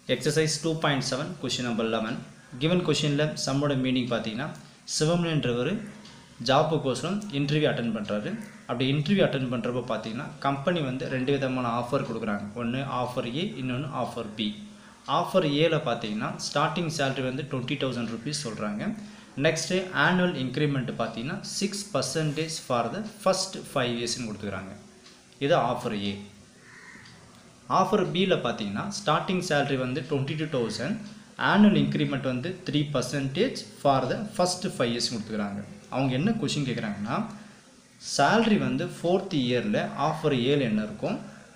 exercise two point seven question number eleven given கொஷினில் சம்மோட meaning பார்த்தீங்கன்னா சிவம்ன்றவர் ஜாப்புக்கோசரம் இன்டர்வியூ அட்டன் பண்ணுறாரு அப்படி இன்டர்வியூ அட்டன் பண்ணுறப்ப பார்த்தீங்கன்னா கம்பெனி வந்து ரெண்டு விதமான ஆஃபர் கொடுக்குறாங்க ஒன்று ஆஃபர் ஏ இன்னொன்று ஆஃபர் பி ஆஃபர் ஏல பார்த்தீங்கன்னா ஸ்டார்டிங் சேலரி வந்து டுவெண்ட்டி தௌசண்ட் ருபீஸ் சொல்கிறாங்க நெக்ஸ்ட்டு ஆனுவல் இன்க்ரிமெண்ட் பார்த்தீங்கன்னா six percentage for the first five இயர்ஸ்னு கொடுத்துக்கிறாங்க இது ஆஃபர் ஏ ஆஃபர் பியில் பார்த்தீங்கன்னா ஸ்டார்டிங் சேலரி வந்து twenty two thousand annual increment வந்து three percentage for the first five years கொடுத்துக்கிறாங்க அவங்க என்ன கொஷின் கேட்குறாங்கன்னா சேல்ரி வந்து ஃபோர்த் இயரில் ஆஃபர் ஏழு என்ன இருக்கும்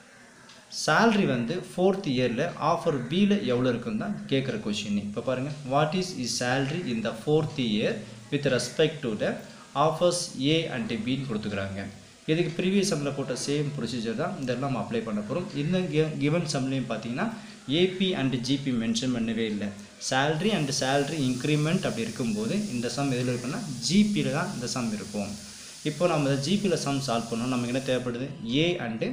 சேல்ரி வந்து ஃபோர்த் இயரில் ஆஃபர் பியில் எவ்வளோ இருக்குன்னு தான் கேட்குற கொஷின் இப்போ பாருங்கள் what is is salary in the fourth year with respect to the offers A and பின்னு கொடுத்துக்கிறாங்க இதுக்கு ப்ரீவியஸ் சம்மில் போட்ட சேம் ப்ரொசீஜர் தான் இதெல்லாம் நம்ம அப்ளை பண்ண போகிறோம் இந்த கிவன் சம்லேயும் பார்த்தீங்கன்னா ஏபி அண்ட் ஜிபி மென்ஷன் பண்ணவே இல்லை சேல்ரி அண்ட் சேல்ரி இன்க்ரிமெண்ட் அப்படி இருக்கும்போது இந்த சம் எதில் இருக்குன்னா ஜிபியில் தான் இந்த சம் இருக்கும் இப்போ நம்ம இந்த ஜிபியில் சம் சால்வ் பண்ணோம் நமக்கு என்ன தேவைப்படுது ஏ அண்டு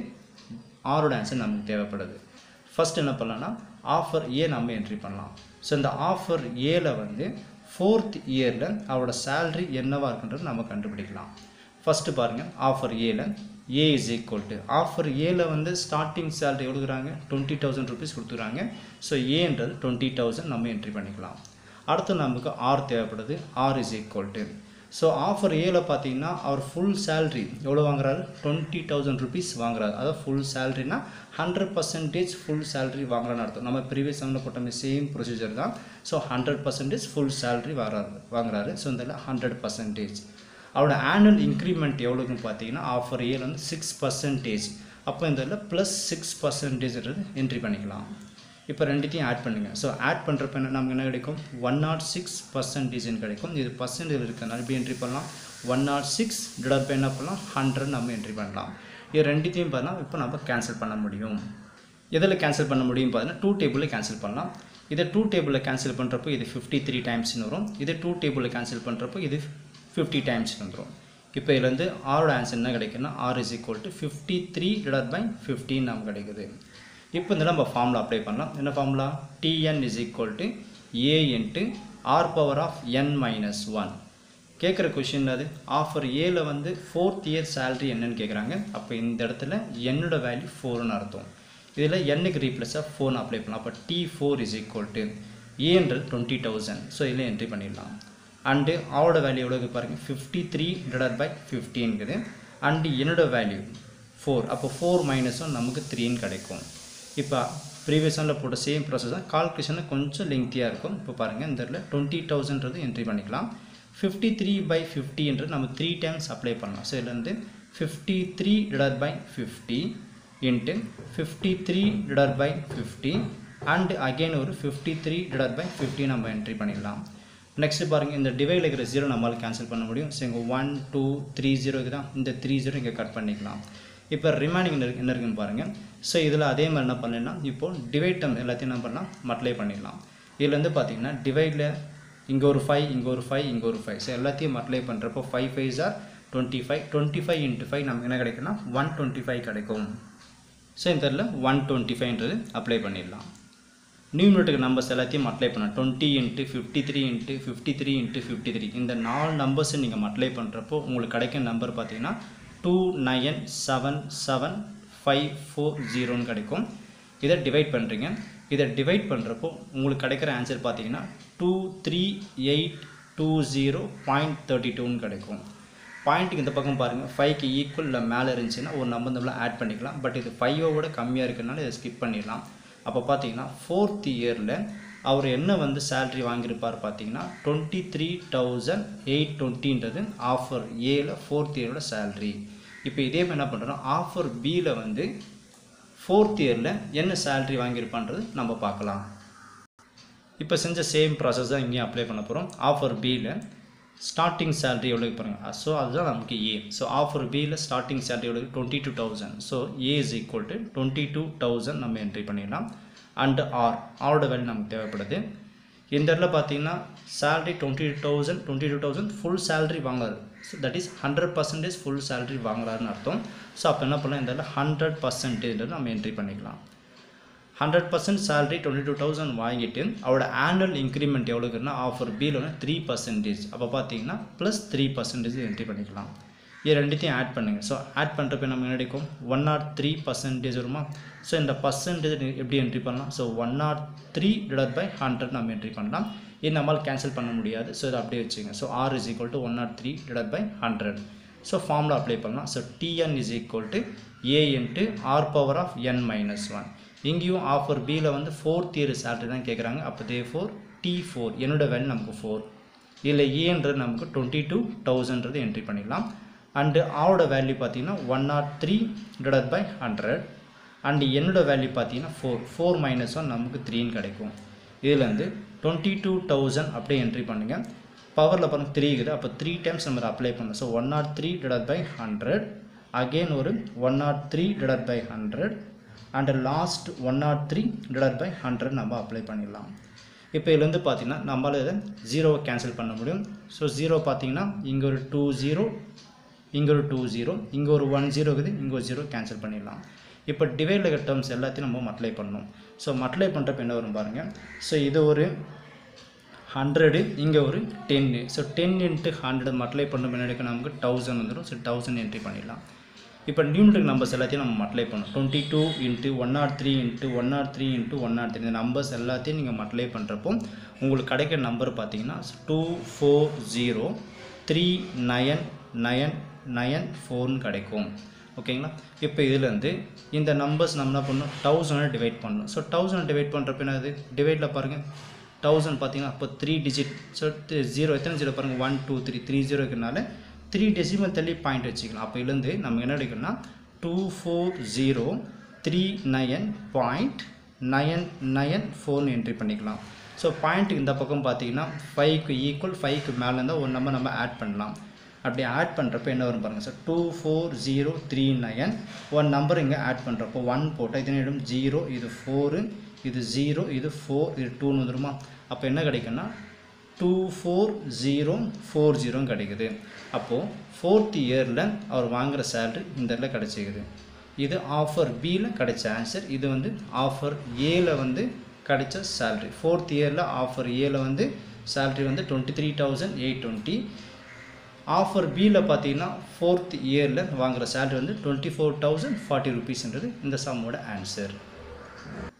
ஆரோட ஆன்சர் நமக்கு தேவைப்படுது ஃபஸ்ட் என்ன பண்ணலாம்னா ஆஃபர் ஏ நம்ம என்ட்ரி பண்ணலாம் ஸோ இந்த ஆஃபர் ஏல வந்து ஃபோர்த் இயரில் அவரோட சேல்ரி என்னவா இருக்குன்றது நம்ம கண்டுபிடிக்கலாம் ஃபஸ்ட்டு பாருங்கள் ஆஃபர் ஏல A is equal to offer ஏல வந்து ஸ்டார்டிங் சேலரி கொடுக்குறாங்க டுவெண்ட்டி தௌசண்ட் ருபீஸ் கொடுத்துறாங்க ஸோ ஏன்றது டுவெண்ட்டி தௌசண்ட் நம்ம என்ட்ரி பண்ணிக்கலாம் அடுத்து நமக்கு ஆர் தேவைப்படுது R is equal to so offer ஏல பார்த்தீங்கன்னா அவர் ஃபுல் சேல்ரி எவ்வளோ வாங்குறாரு டுவெண்ட்டி தௌசண்ட் ருபீஸ் வாங்குறாரு அதாவது ஃபுல் சேல்ரினா ஹண்ட்ரட் பர்சன்டேஜ் ஃபுல் சேல்ரி வாங்குறான்னு அர்த்தம் நம்ம ப்ரீவியஸ் சம்மில் போட்ட சேம் ப்ரொசீஜர் தான் so hundred percentage full salary வாங்குறாரு வாங்குறாரு ஸோ இந்த ஹண்ட்ரட் பர்சன்டேஜ் அவரோட ஆனுவல் இன்க்ரிமெண்ட் எவ்வளோக்குன்னு பார்த்தீங்கன்னா ஆஃபர் ஏல வந்து சிக்ஸ் பர்சன்டேஜ் அப்போ இந்த இதில் ப்ளஸ் சிக்ஸ் பர்சன்டேஜ்ன்றது என்ட்ரி பண்ணிக்கலாம் இப்போ ரெண்டுத்தையும் ஆட் பண்ணுங்கள் ஸோ ஆட் பண்ணுறப்ப என்ன நமக்கு என்ன கிடைக்கும் ஒன் நாட் சிக்ஸ் பர்சன்டேஜ்னு கிடைக்கும் இது பர்சன்டேஜ் இருக்கிறதுனால இப்படி என்ட்ரி பண்ணலாம் one nought six divide by என்ன பண்ணலாம் ஹண்ட்ரட் நம்ம என்ட்ரி பண்ணலாம் இது ரெண்டுத்தையும் பார்த்தா இப்போ நம்ம கேன்சல் பண்ண முடியும் எதில் கேன்சல் பண்ண முடியும் பார்த்தீங்கன்னா டூ டேபிளில் கேன்சல் பண்ணலாம் இதை டூ டேபிளில் கேன்சல் பண்ணுறப்போ இது ஃபிஃப்டி த்ரீ டைம்ஸ்னு வரும் இது டூ டேபிளில் கேன்சல் பண்ணுறப்போ இது ஃபிஃப்டி டைம்ஸ் வந்துடும் இப்போ இதுலேருந்து ஆரோட ஆன்சர் என்ன கிடைக்குன்னா R is equal to fifty three divide by ஃபிஃப்டின் நமக்கு கிடைக்குது இப்போ இந்த நம்ம ஃபார்முலா அப்ளை பண்ணலாம் என்ன ஃபார்முலா TN is equal to A into R power of N minus one கேட்குற கொஷின் அது ஆஃபர் ஏல வந்து ஃபோர்த் இயர் சேலரி என்னன்னு கேட்குறாங்க அப்போ இந்த இடத்துல என்னோட வேல்யூ ஃபோர்னு அர்த்தம் இதில் என்னுக்கு ரீப்ளேஸாக ஃபோன் அப்ளை பண்ணலாம் அப்போ T four is equal to ஏன்றது டுவெண்ட்டி தௌசண்ட் ஸோ இதில் என்ட்ரி பண்ணிடலாம் அண்டு அவரோட வேல்யூ எவ்வளோ பாருங்கள் ஃபிஃப்டி த்ரீ டிவைட் பை ஃபிஃப்டின்குது அண்டு என்னோட வேல்யூ ஃபோர் அப்போ ஃபோர் மைனஸும் நமக்கு த்ரீன்னு கிடைக்கும் இப்போ ப்ரீவியஸ் ஒன்ல போட்ட சேம் ப்ராசஸ் தான் கால்குலேஷனில் கொஞ்சம் லெங்க்த்தியாக இருக்கும் இப்போ பாருங்கள் இந்த இடத்துல டுவெண்ட்டி தௌசண்ட்றது என்ட்ரி பண்ணிக்கலாம் ஃபிஃப்டி த்ரீ பை ஃபிஃப்டின்றது நம்ம த்ரீ டைம்ஸ் அப்ளை பண்ணலாம் ஸோ இதில் வந்து fifty three divide by fifty into fifty three divide by fifty and again ஒரு fifty three divide by fifty நம்ம என்ட்ரி பண்ணிடலாம் நெக்ஸ்ட்டு பாருங்கள் இந்த டிவைடில் இருக்கிற ஜீரோ நம்மளால் கேன்சல் பண்ண முடியும் ஸோ இங்கே ஒன் டூ த்ரீ ஜீரோ தான் இந்த த்ரீ ஜீரோ இங்கே கட் பண்ணிக்கலாம் இப்போ ரிமைனிங் என்ன இருக்கு- என்ன இருக்குன்னு பாருங்கள் ஸோ இதில் அதே மாதிரி என்ன பண்ணலாம் இப்போது டிவைட் டம் எல்லாத்தையும் என்ன பண்ணலாம் மல்டிப்ளை பண்ணிடலாம் இதில் வந்து பார்த்தீங்கன்னா டிவைடில் இங்கே ஒரு ஃபைவ் இங்கே ஒரு ஃபைவ் இங்கே ஒரு ஃபைவ் ஸோ எல்லாத்தையும் மல்டிப்ளை பண்ணுறப்போ five five are twenty five twenty five into five நமக்கு என்ன கிடைக்குன்னா ஒன் டுவெண்ட்டி ஃபைவ் கிடைக்கும் ஸோ இந்த இடத்துல ஒன் டுவெண்ட்டி ஃபைவ்ன்றது அப்ளை பண்ணிடலாம் நியூமினேட்டுக்கு நம்பர்ஸ் எல்லாத்தையும் அப்ளை பண்ணலாம் twenty into fifty three into fifty three into fifty three இந்த நாலு நம்பர்ஸை நீங்கள் அப்ளை பண்ணுறப்போ உங்களுக்கு கிடைக்கும் நம்பர் பார்த்தீங்கன்னா two nine seven seven five four ஜீரோன்னு கிடைக்கும் இதை டிவைட் பண்ணுறீங்க இதை டிவைட் பண்ணுறப்போ உங்களுக்கு கிடைக்கிற ஆன்சர் பார்த்தீங்கன்னா two three eight two zero point thirty டூன்னு கிடைக்கும் பாயிண்ட்டுக்கு இந்த பக்கம் பாருங்கள் ஃபைவ்க்கு ஈக்குவல் இல்லை மேலே இருந்துச்சுன்னா ஒரு நம்பர் நம்மள ஆட் பண்ணிக்கலாம் பட் இது ஃபைவோட கம்மியாக இருக்கிறனால இதை ஸ்கிப் பண்ணிடலாம் அப்போ பார்த்தீங்கன்னா ஃபோர்த் இயரில் அவர் என்ன வந்து சேல்ரி வாங்கியிருப்பார் பார்த்தீங்கன்னா டுவெண்ட்டி த்ரீ தௌசண்ட் எயிட் டுவெண்ட்டின்றது ஆஃபர் ஏல ஃபோர்த் இயரோட சேல்ரி இப்போ இதே மாதிரி என்ன பண்ணுறோம் ஆஃபர் பியில் வந்து ஃபோர்த் இயரில் என்ன சேல்ரி வாங்கியிருப்பான்றது நம்ம பார்க்கலாம் இப்போ செஞ்ச சேம் ப்ராசஸ் தான் இங்கேயும் அப்ளை பண்ண போகிறோம் ஆஃபர் பியில் ஸ்டார்டிங் சேலரி எவ்வளோ பாருங்க ஸோ அதுதான் நமக்கு ஏ ஸோ ஆஃபர் பியில் ஸ்டார்டிங் சேலரி எவ்வளோ twenty two thousand so A is equal to twenty two thousand நம்ம என்ட்ரி பண்ணிடலாம் அண்டு ஆர் ஆரோட வேல்யூ நமக்கு தேவைப்படுது இந்த இடத்துல பார்த்தீங்கன்னா salary twenty two thousand twenty two thousand full salary வாங்குறாரு so that is hundred percentage full salary வாங்குறாருன்னு அர்த்தம் ஸோ அப்போ என்ன பண்ணலாம் இந்த இடத்துல ஹண்ட்ரட் பர்சன்டேஜ் நம்ம என்ட்ரி பண்ணிக்கலாம் hundred percent salary twenty two thousand வாங்கிட்டு அவரோட ஆனுவல் இன்க்ரிமெண்ட் எவ்வளோக்குன்னா ஆஃபர் பியில் வந்து த்ரீ பர்சன்டேஜ் அப்போ பார்த்தீங்கன்னா ப்ளஸ் த்ரீ பர்சன்டேஜ் என்ட்ரி பண்ணிக்கலாம் இது ரெண்டுத்தையும் ஆட் பண்ணுங்கள் ஸோ ஆட் பண்ணுறப்ப நம்ம என்ன கிடைக்கும் ஒன் நாட் த்ரீ பர்சன்டேஜ் வருமா ஸோ இந்த பர்சன்டேஜ் எப்படி என்ட்ரி பண்ணலாம் so one nought three divide by hundred நம்ம என்ட்ரி பண்ணலாம் இது நம்மளால் கேன்சல் பண்ண முடியாது ஸோ இதை அப்படியே வச்சுங்க so R is equal to one nought three divide by hundred so formula apply பண்ணலாம் so TN is equal to A into R power of N minus one இங்கேயும் ஆஃபர் பியில் வந்து ஃபோர்த் இயர் சேலரி தான் கேட்குறாங்க அப்போ the four T four என்னோட value நமக்கு four இதில் ஏன்றது நமக்கு டுவெண்ட்டி டூ தௌசண்ட்றது என்ட்ரி பண்ணிடலாம் அண்டு ஆரோட வேல்யூ பார்த்தீங்கன்னா one nought three divide by hundred and என்னோட வேல்யூ பார்த்தீங்கன்னா ஃபோர் ஃபோர் மைனஸ் ஒன் நமக்கு த்ரீன்னு கிடைக்கும் இதுலேருந்து டுவெண்ட்டி டூ தௌசண்ட் அப்படியே என்ட்ரி பண்ணுங்கள் பவரில் பாருங்கள் த்ரீ இருக்குது அப்போ த்ரீ டைம்ஸ் நம்ம அப்ளை பண்ணணும் so one nought three divide by hundred again ஒரு one nought three divide by hundred and last one nought three divide by hundred நம்ம அப்ளை பண்ணிடலாம் இப்போ இதுலேருந்து பார்த்தீங்கன்னா நம்மளால் இதை ஜீரோவை கேன்சல் பண்ண முடியும் ஸோ ஜீரோ பார்த்தீங்கன்னா இங்கே ஒரு டூ ஜீரோ இங்கே ஒரு டூ ஜீரோ இங்கே ஒரு ஒன் ஜீரோ இருக்குது இங்கே ஒரு ஜீரோ கேன்சல் பண்ணிடலாம் இப்போ டிவைடில் இருக்க டேர்ம்ஸ் எல்லாத்தையும் நம்ம மல்டிப்ளை பண்ணணும் ஸோ மல்டிப்ளை பண்ணுறப்ப என்ன வரும் பாருங்கள் ஸோ இது ஒரு ஹண்ட்ரடு இங்கே ஒரு டென்னு so ten into hundred multiply பண்ண பின்னாடி நமக்கு தௌசண்ட் வந்துடும் ஸோ தௌசண்ட் என்ட்ரி பண்ணிடலாம் இப்போ நியூமெட்ரிக் நம்பர்ஸ் எல்லாத்தையும் நம்ம மல்டிப்ளை பண்ணணும் twenty two into one nought three into one nought three into one nought three இந்த நம்பர்ஸ் எல்லாத்தையும் நீங்கள் மல்டிப்ளை பண்ணுறப்போ உங்களுக்கு கிடைக்கிற நம்பர் பார்த்தீங்கன்னா two four zero three nine nine nine ஃபோர்னு கிடைக்கும் ஓகேங்களா இப்போ இதுலேருந்து இந்த நம்பர்ஸ் நம்ம என்ன பண்ணணும் தௌசண்டை டிவைட் பண்ணணும் ஸோ தௌசண்ட் டிவைட் பண்ணுறப்ப என்னது டிவைடில் பாருங்கள் தௌசண்ட் பார்த்தீங்கன்னா அப்போ த்ரீ டிஜிட் ஸோ ஜீரோ எத்தனை ஜீரோ பாருங்கள் one two three three zero இருக்கிறனால த்ரீ டெசிமல் தள்ளி பாயிண்ட் வச்சுக்கலாம் அப்போ இதுலேருந்து நம்ம என்ன எடுக்கணும்னா two four zero three nine point nine nine ஃபோர்னு என்ட்ரி பண்ணிக்கலாம் ஸோ பாயிண்ட்டுக்கு இந்த பக்கம் பார்த்தீங்கன்னா ஃபைவ்க்கு ஈக்குவல் ஃபைவ்க்கு மேலே இருந்தால் ஒரு நம்பர் நம்ம ஆட் பண்ணலாம் அப்படி ஆட் பண்ணுறப்ப என்ன வரும் பாருங்கள் sir two four zero three nine one number இங்கே ஆட் பண்ணுறப்போ ஒன் போட்டால் இதனை இடம் ஜீரோ இது ஃபோரு இது ஜீரோ இது ஃபோர் இது டூன்னு வந்துருமா அப்போ என்ன கிடைக்குன்னா டூ ஃபோர் ஜீரோ ஃபோர் ஜீரோன்னு கிடைக்குது அப்போது ஃபோர்த் இயரில் அவர் வாங்குகிற சேலரி இந்த இடத்துல கிடச்சிக்குது இது ஆஃபர் பியில் கிடைச்ச ஆன்சர் இது வந்து ஆஃபர் ஏல வந்து கிடைச்ச சேலரி ஃபோர்த் இயரில் ஆஃபர் ஏல வந்து சேலரி வந்து twenty three thousand eight twenty ஆஃபர் பியில் பார்த்தீங்கன்னா ஃபோர்த் இயரில் வாங்குகிற சேலரி வந்து டுவெண்ட்டி ஃபோர் தௌசண்ட் ஃபார்ட்டி ருபீஸ்ன்றது இந்த சம்மோட ஆன்சர்